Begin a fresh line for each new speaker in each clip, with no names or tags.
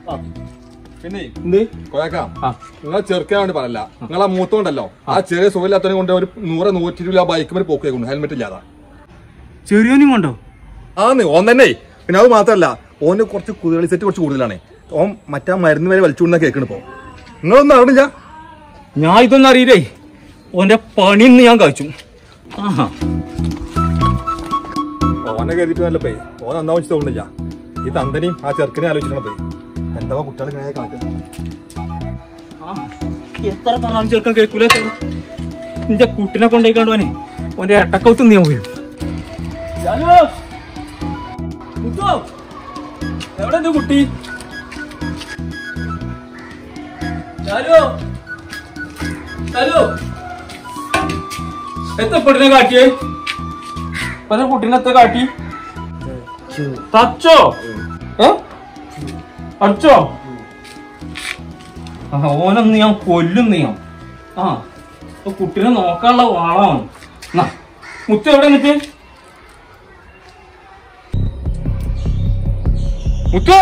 പിന്നെ
എന്ത്
കൊയക്കാം
ആ
നിങ്ങൾ ചെറുക്കാൻ വേണ്ടി പറയല്ല നിങ്ങൾ ആ മൂത്തോണ്ടല്ലോ ആ ചെറിയ സുഖമില്ലാത്തവനെ കൊണ്ട് ഒരു നൂറ് നൂറ്റി ഇരുപത് ബൈക്ക് മേലെ പോക്ക് കൊണ്ട് ഹെൽമെറ്റ് ഇല്ലാതെ
ചെറിയോനും കൊണ്ടോ
ആന്ന് ഓൻ തന്നെ പിന്നെ അത് മാത്രല്ല ഓന് കുറച്ച് കുതിരളി സെറ്റ് കുറച്ച് കൂടുതലാണ് ഓൻ മറ്റേ മരുന്ന് വരെ വലിച്ചുകൊണ്ടാ കേൾക്കണ ഇപ്പൊ നിങ്ങളൊന്നും അറിഞ്ഞില്ല
ഞാൻ ഇതൊന്നും അറിയില്ലേ ഓന്റെ പണി ഇന്ന് ഞാൻ കഴിച്ചു ആഹാ
ഓനെ കരുതിട്ട് നല്ല പോയി ഓൻ നന്നാ വെച്ച് തോന്നില്ല ഈ തന്തനെയും ആ ചെറുക്കനെ ആലോചിക്കണം പോയി എന്താ കുട്ടികൾ ഇങ്ങനെ കാട്ടുന്നത്
ആ, എത്ര പറഞ്ഞാലും ചെറുക്കാൻ കേൾക്കൂല നിന്റെ കുട്ടിനെ കൊണ്ടേക്കാണ്ട് ഓനെ ഓന്റെ എട്ടക്കൗത്ത് നീ പോയി എവിടെ എന്റെ കുട്ടി ചാലു ചാലു എത്ര കുട്ടിനെ കാട്ടിയേ എത്ര കുട്ടീനെ എത്ര കാട്ടി തച്ചോ ഏ അടിച്ചോ ആ, ഓനൊന്ന് ഞാൻ കൊല്ലും നീയാ ആ ഇപ്പൊ കുട്ടീനെ നോക്കാനുള്ള വാളമാണ് എന്നാ, മുത്ത് എവിടെ എന്നിട്ട് മുത്ത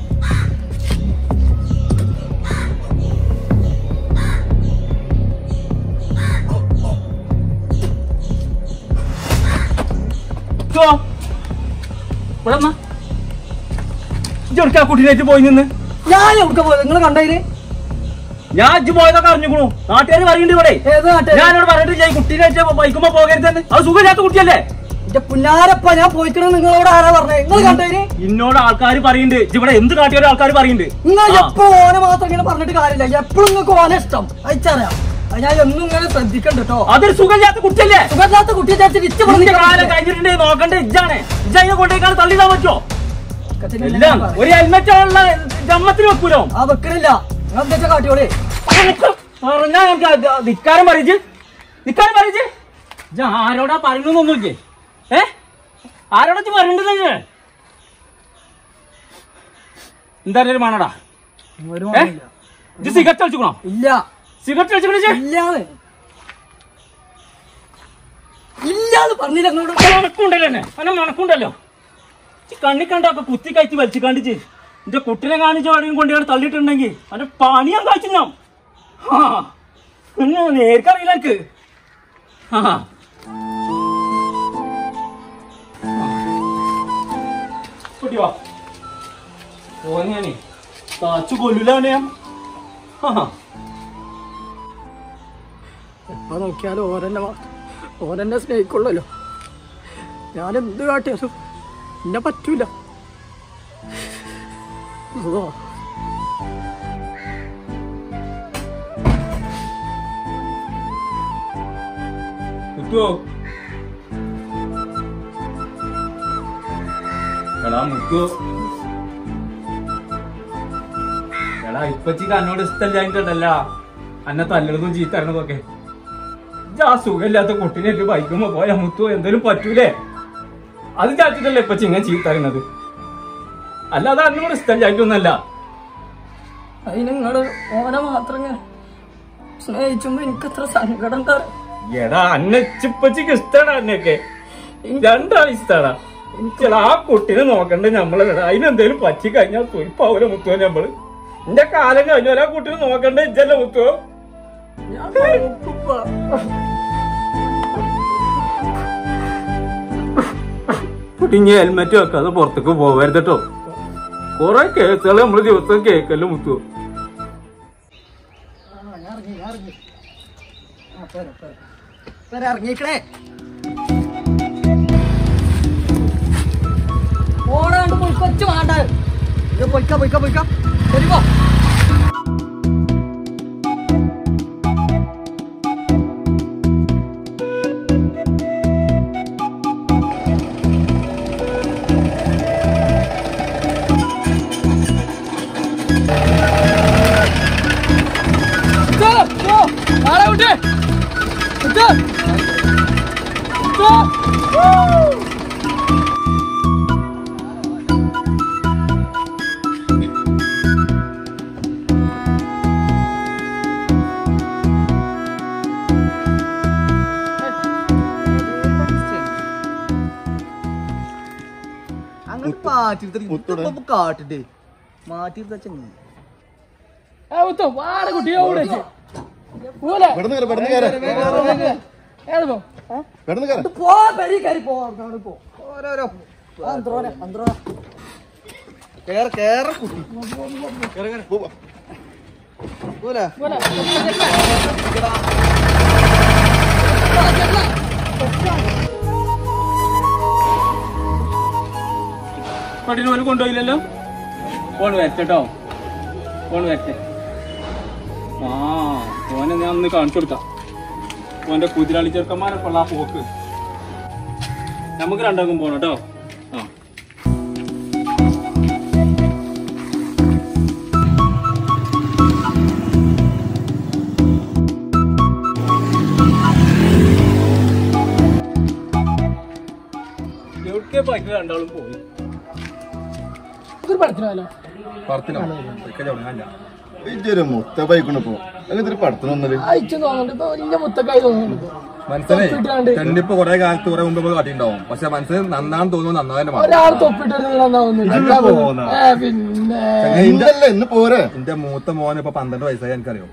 ഇവിടെ വന്നാ. ഇജ്ജ് എവിടേക്കാ കുട്ടീനായിട്ട് പോയി നിന്ന്
ഞാൻ എവിടെ പോയത് നിങ്ങൾ കണ്ടതിന്
ഞാൻ ഇജ്ജ് പോയതൊക്കെ അറിഞ്ഞുക്കണു നാട്ടുകാർ പറയുന്നുണ്ട് ഇവിടെ
ഏത് നാട്ടിൽ
ഞാനോട് പറഞ്ഞിട്ട് ഈ കുട്ടീനെ ബൈക്കുമ്പോ പോകരുതെന്ന് അത് സുഖമില്ലാത്ത കുട്ടിയല്ലേ
എന്റെ പുന്നാരപ്പ ഞാൻ പോയിക്കണ നിങ്ങളോട് ആരാ പറഞ്ഞത് നിങ്ങൾ കണ്ടതിന്
ഇന്നോട് ആൾക്കാർ പറയുന്നുണ്ട് ഇജ്ജ് ഇവിടെ എന്ത് കാട്ടിയാലും ആൾക്കാർ പറയുന്നുണ്ട്
നിങ്ങൾ
ആ.
എപ്പോഴും ഓനെ മാത്രം ഇങ്ങനെ പറഞ്ഞിട്ട് കാര്യമില്ല എപ്പോഴും നിങ്ങൾക്ക് ഓനെ ഇഷ്ടം അയച്ചറിയാം അത് ഞാൻ എന്നും ഇങ്ങനെ ശ്രദ്ധിക്കണ്ട കേട്ടോ
അതൊരു സുഖമില്ലാത്ത കുട്ടിയല്ലേ
സുഖമില്ലാത്ത കുട്ടിയെ ചേർത്ത് ഇച്ച
ഇതിന്റെ കാലം കഴിഞ്ഞിട്ടുണ്ട് നോക്കണ്ടേ ഇജ്ജാണ് ഇജ്ജ് അതിനെ കൊണ്ടേക്കാൾ തള്ളിടാൻ പറ്റുമോ എല്ലാം ഒരു ഹെൽമെറ്റ് ഉള്ള ജമ്മത്തിന് വെക്കൂലോ
ആ വെക്കണില്ല നിങ്ങൾ എന്താ കാട്ടിയോളെ
പറഞ്ഞാ നമുക്ക് അത് ധിക്കാരം പറയിച്ച് ധിക്കാരം പറയിച്ച് ഇജ്ജ് ആരോടാ പറയുന്നൊന്നുമില്ലേ ഏ ആരോടാ ഇജ്ജ് പറയണ്ടല്ലേ എന്താ ഒരു മണടാ
ഒരു
ഏ ഇത് സിഗരറ്റ് വലിച്ചുക്കണോ
ഇല്ല
സിഗരറ്റ് വലിച്ചുക്കണേ
ഇല്ലാന്ന് ഇല്ലാന്ന് പറഞ്ഞില്ല നിങ്ങളോട്
മണക്കുണ്ടല്ലോ എന്നെ അന്നെ മണക്കുണ്ടല്ലോ ഈ കണ്ണി കണ്ടൊക്കെ കുത്തി കഴിച്ച് വലിച്ചു കണ്ടിച്ച് എന്റെ കുട്ടിനെ കാണിച്ച വഴിയും കൊണ്ടുപോയി തള്ളിയിട്ടുണ്ടെങ്കിൽ അവന്റെ പണി ഞാൻ കഴിച്ചു ഞാൻ ആ പിന്നെ നേർക്കറിയില്ല എനിക്ക് ആ കുട്ടി വാ ഓനെ താച്ചു കൊല്ലൂല അവനെ ഞാൻ ആ
എപ്പോ നോക്കിയാലും ഓരെന്നെ മാത്രം ഓരെന്നെ സ്നേഹിക്കുള്ളല്ലോ ഞാൻ എന്ത് കാട്ടിയാലും എന്നെ പറ്റൂല അള്ളാ.
മുത്തുവോ എടാ മുത്തു എടാ ഇപ്പച്ചിക്ക് എന്നോട് ഇഷ്ടമില്ലാഞ്ഞിട്ടല്ല അന്നെ തല്ലണതും ചീത്തരണതൊക്കെ ആ സുഖമില്ലാത്ത കുട്ടീനെ ബൈക്കുമ്പോ പോയാ മുത്തു എന്തേലും പറ്റൂലേ അത് ചാച്ചിട്ടല്ലേ ഇപ്പച്ചി ഇങ്ങനെ ചീത്തറിയുന്നത് അല്ലാതെ എന്നോട് ഇഷ്ടമില്ലായിട്ടൊന്നല്ല
അതിന് നിങ്ങള് ഓനെ മാത്രം ഇങ്ങനെ സ്നേഹിച്ചുമ്പോ എനിക്കത്ര സങ്കടം തരാം
എടാ അന്നെ ചിപ്പച്ചിക്ക് ഇഷ്ടാണ് അന്നൊക്കെ രണ്ടാൾ ഇഷ്ടാടാ എനിക്കല്ല ആ കുട്ടീനെ നോക്കണ്ടേ നമ്മളെ അതിനെന്തേലും പറ്റി കഴിഞ്ഞാൽ തുരിപ്പാവൂല മുത്തുവോ നമ്മള് എന്റെ കാലം കഴിഞ്ഞാൽ ആ കുട്ടീനെ നോക്കണ്ടേ ഇജ്ജല്ല മുത്തുവോ
ഞാൻ മറക്കുപ്പ.
കുട്ടി ഇനി ഹെൽമെറ്റ് വെക്കാതെ പുറത്തേക്ക് പോകരുത് കേട്ടോ കൊറേ കേസുകൾ നമ്മള് ദിവസം കേക്കല്ലോ മുത്തുവോ
ആ, ഞാൻ ഇറങ്ങി, ഞാൻ ഇറങ്ങി. ആ, പോരെ, പോരെ. പോരെ, ഇറങ്ങിക്കണേ ഓടാണ്ട് പോയി കൊച്ചു വേണ്ട ഇത് പൊയ്ക്ക പൊയ്ക്ക പൊയ്ക്ക ശരി പോ ഇട്ടോ, ഇട്ടോ, ആളെ വിട്ട്. ഇട്ടോ. ഇട്ടോ. Woo! അങ്ങനെ കാട്ടിട്ട് കാട്ടിട്ട് മാറ്റിട്ട് ചെങ്ങി ഏ മുത്തോ വാട കുട്ടിയെ ഓടെ പോലെ
ഇവിടുന്ന് കയറി ഇവിടുന്ന് കയറി
ഏതോ
ഇവിടുന്ന് കയറി
പോ പെരി കയറി പോ അവിടെ പോ ഓരോരോ അന്ത്രോനെ അന്ത്രോ
കേറ് കേറ കുട്ടി കേറ് കേറ് പോ പോലെ
പോലെ
പട്ടിന് ഓന് കൊണ്ടുപോയില്ലല്ലോ ഫോൺ വരട്ടോ ഫോൺ വരട്ടെ ആ ഓനെ ഞാൻ ഒന്ന് കാണിച്ചു കൊടുക്കാം ഓന്റെ കുതിരാളി ചെറുക്കന്മാരൊക്കെ ഉള്ള ആ പോക്ക് നമുക്ക് രണ്ടാക്കും പോണം കേട്ടോ ആ എവിടേക്ക് പറ്റി രണ്ടാളും പോയി
ഇതൊരു പടത്തിനല്ലോ
പറത്തിനോ ഒരിക്കലും അവിടെ ഞാനില്ല.
ഇതൊരു മുത്ത ബൈക്കണ് പോ അങ്ങനത്തെ പടത്തിന് വന്നത്
അയച്ചു തോന്നുന്നുണ്ട് ഇപ്പൊ വലിയ മുത്തക്കായി തോന്നുന്നുണ്ട്
മനസ്സിനെ
തൊപ്പിട്ടാണ്ട്.
തെണ്ടിപ്പ് കുറെ കാലത്ത് കുറെ മുമ്പ് നമ്മൾ കാട്ടിണ്ടാവും പക്ഷെ മനസ്സിന് നന്നാന്ന് തോന്നുന്നു നന്നാന്നെ മാത്രം
ഒരാൾ തൊപ്പിട്ടിരുന്നില്ല ഏ പിന്നെ
ഇന്നല്ല ഇന്ന് പോരെ
എന്റെ മൂത്ത മോൻ ഇപ്പൊ പന്ത്രണ്ട് വയസ്സായി എനിക്കറിയോ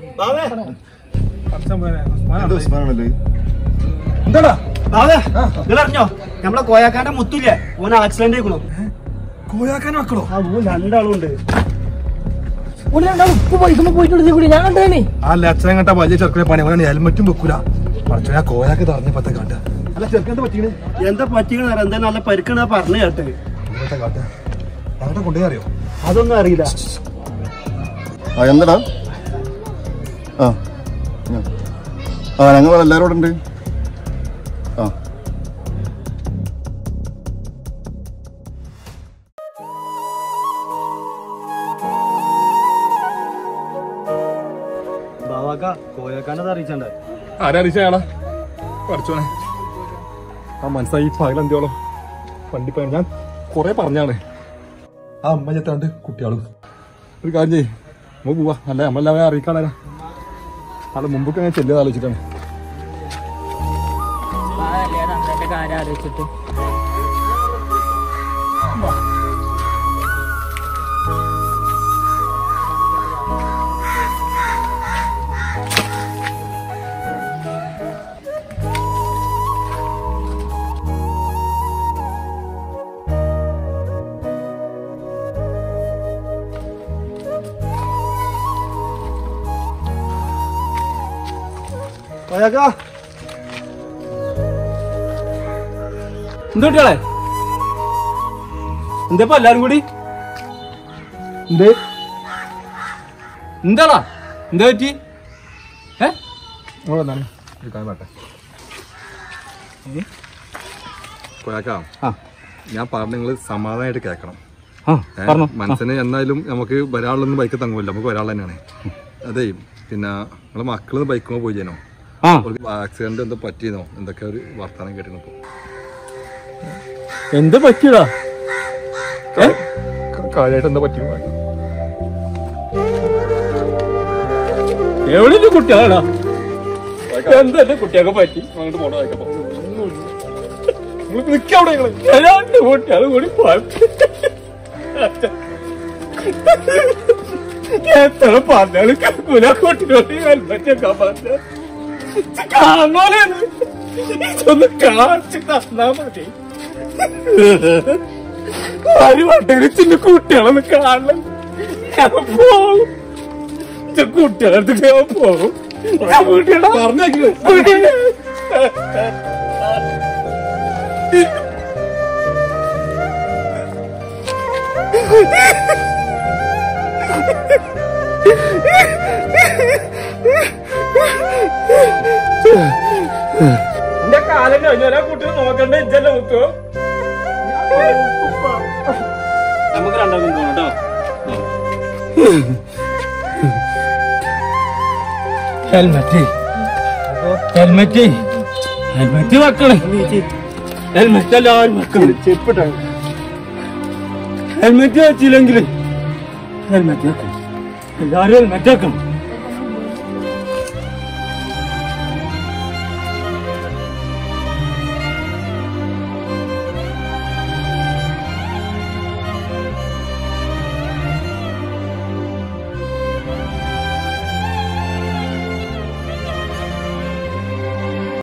എന്ത് ഉസ്മാനാണല്ലേ
എന്താടാ
അറിഞ്ഞോ നമ്മളെ കോയാക്കാന്റെ മുത്തില്ലേ ഓൻ ആക്സിഡന്റ് ആയിക്കണു
കോയാക്കാൻ മക്കളോ
ആ ഓൻ രണ്ടാളും ഉണ്ട്
ഒരു രണ്ടാൾ ഉപ്പ് പൈസ പോയിട്ട് കൂടി ഞാൻ കണ്ടേനെ
ആ ലക്ഷണം കണ്ട വലിയ ചെറുക്കിനെ പണി അവനെ ഹെൽമറ്റും വെക്കൂല പക്ഷെ ഞാൻ കോയാക്ക് തറഞ്ഞപ്പത്തെ കാട്ട അല്ല ചെറുക്കന്റെ പറ്റിയത്
എന്താ പറ്റിക്കണ എന്താ നല്ല പരിക്കണ പറഞ്ഞു കേട്ടെ
ഇന്നത്തെ കാട്ട അങ്ങോട്ട് കൊണ്ടേ അറിയോ
അതൊന്നും അറിയില്ല
ആ എന്താടാ ആ ഞാൻ. ആ ഞങ്ങൾ എല്ലാവരും ഇവിടെ ഉണ്ട് ആ
ബാവാക്ക കോയാക്കാനത് അറിയിച്ചണ്ട
ആരാ പഠിച്ചോനെ ആ മനസ്സായി പകലെന്തിയോളം വണ്ടി പോയ ഞാൻ കൊറേ പറഞ്ഞാണ് ആ അമ്മ ചെത്താണ്ട് കുട്ടികളും ഒരു കാര്യം ചെയ്യ് നമ്മൾ പോവാ അല്ല നമ്മളെല്ലാവരും അറിയിക്കാളാ ആളെ മുമ്പൊക്കെ ഞാൻ ചെല്ലുക ആലോചിച്ചിട്ടാണ്
കാര്യം ആലോചിച്ചിട്ട്
കോയാക്ക
എന്താ കുട്ടികളെ എന്താ ഇപ്പൊ എല്ലാരും കൂടി എന്ത് എന്താടാ എന്താ പറ്റി ഏ
ഒരു കാര്യം പറട്ടെ പോയാക്കാം
ആ.
ഞാൻ പറഞ്ഞ നിങ്ങൾ സമാധാനമായിട്ട് കേൾക്കണം
ആ
ഏ,
പറഞ്ഞു
മനസ്സിന് എന്നാലും നമുക്ക് ഒരാളൊന്നും ബൈക്ക് തങ്ങൂല നമുക്ക് ഒരാൾ തന്നെയാണ് അതെ പിന്നെ നിങ്ങളെ മക്കള് ബൈക്കുമ്പോൾ പോയി ചെയ്യണോ
ആ
ആക്സിഡന്റ് എന്തോ പറ്റിയെന്നോ എന്തൊക്കെ ഒരു വർത്തമാനം കേട്ടിരുന്നു ഇപ്പൊ
എന്ത് പറ്റിയടാ
കാര്യമായിട്ട് എന്താ പറ്റിയ
എവിടെ കുട്ടികളാടാ എന്താ എന്റെ കുട്ടിയൊക്കെ പറ്റി
അങ്ങോട്ട് പോണോ വായിക്കപ്പോ
നിക്കവിടെ രണ്ട് കുട്ടികൾ കൂടി പോയി എത്ര പറഞ്ഞാലും കേൾക്കൂല കുട്ടികളോട് ഹെൽമെറ്റൊക്കെ പറഞ്ഞ കാണോലെ ഇതൊന്ന് കാണിച്ച് തന്നാ മതി ആര് വണ്ടെങ്കിൽ കുട്ടികളൊന്ന് കാണണം ഞാൻ പോകും ഇന്റെ കുട്ടികളടുത്ത് ഞാൻ പോകും
പറഞ്ഞേക്ക്.
എന്റെ കാലം കഴിഞ്ഞു ഒരാ കുട്ടി നോക്കണ്ട ഇജ്ജല്ലേ മുത്തു നമുക്ക് രണ്ടാക്കും പോണം കേട്ടോ ഹെൽമെറ്റ് ഹെൽമെറ്റ് ഹെൽമെറ്റ് വെക്കണേ ഹെൽമെറ്റ് എല്ലാവരും വെക്കണം
ചെപ്പിട്ട
ഹെൽമെറ്റ് വെച്ചില്ലെങ്കിൽ ഹെൽമെറ്റ് വെക്കണം എല്ലാവരും ഹെൽമെറ്റ് വെക്കണം